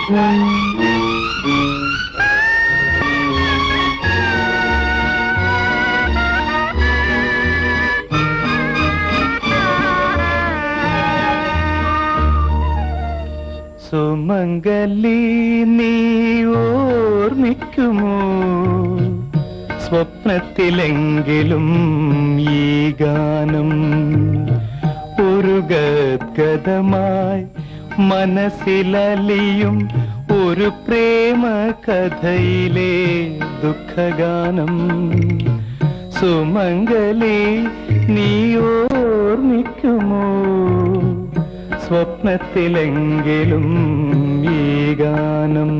സുമംഗലി നീ ഓർമ്മിക്കുമോ സ്വപ്നത്തിലെങ്കിലും ഈ ഗാനം ഒരു ഗദ്ഗതമായി മനസ്സിലലിയും ഒരു പ്രേമ കഥയിലെ ദുഃഖഗാനം സുമംഗലി നീ ഓർമ്മിക്കുമോ സ്വപ്നത്തിലെങ്കിലും ഈ ഗാനം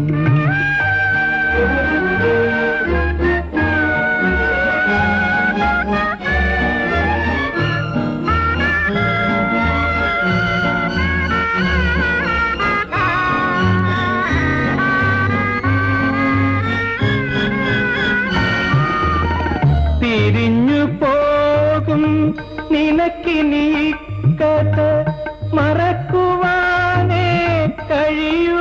പിരിഞ്ഞു പോകും നിനക്കിനി ഈ കഥ മറക്കുവാനേ കഴിയൂ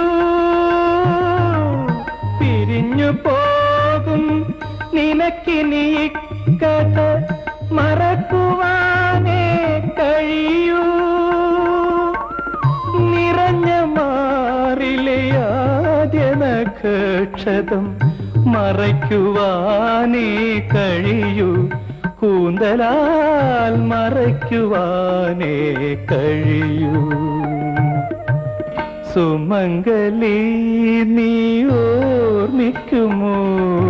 പിരിഞ്ഞു പോകും നിനക്കിനി ഈ കഥ മറക്കുവാനേ കഴിയൂ നിറഞ്ഞ മാറിലെ ആദ്യ നക്ഷതം മറയ്ക്കുവാനേ കഴിയൂ കൂന്തലാൽ മറയ്ക്കുവാനേ കഴിയൂ സുമംഗലി നീ ഓർമ്മിക്കുമോ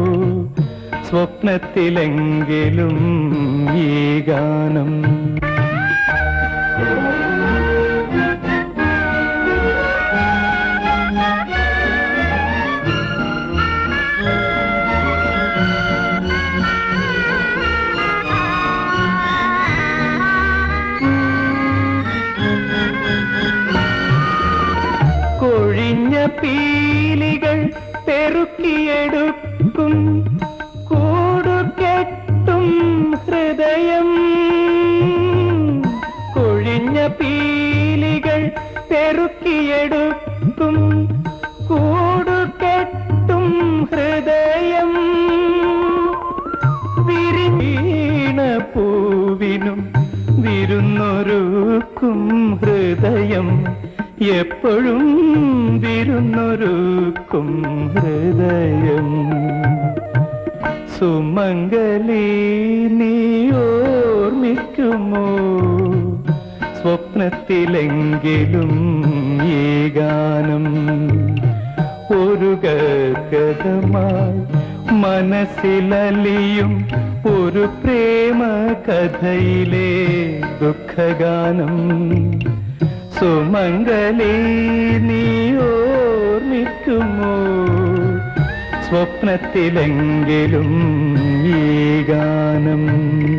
സ്വപ്നത്തിലെങ്കിലും ഈ ഗാനം കൊഴിഞ്ഞ പീലികൾ പെറുക്കിയെടുക്കും കൂടുകെട്ടും ഹൃദയം കൊഴിഞ്ഞ പീലികൾ പെറുക്കിയെടുക്കും കൂടുകെട്ടും ഹൃദയം വിരിഞ്ഞീണ പൂവിനും വിരുന്നൊരുക്കും ഹൃദയം എപ്പോഴും വിരുന്നൊരുക്കും ഹൃദയം സുമംഗലി നീ ഓർമ്മിക്കുമോ സ്വപ്നത്തിലെങ്കിലും ഈ ഗാനം ഒരു ഗദ്ഗതമായി മനസ്സിലലിയും ഒരു പ്രേമ കഥയിലെ ദുഃഖഗാനം സുമംഗലി നീ ഓർമ്മിക്കുമോ സ്വപ്നത്തിലെങ്കിലും ഈ ഗാനം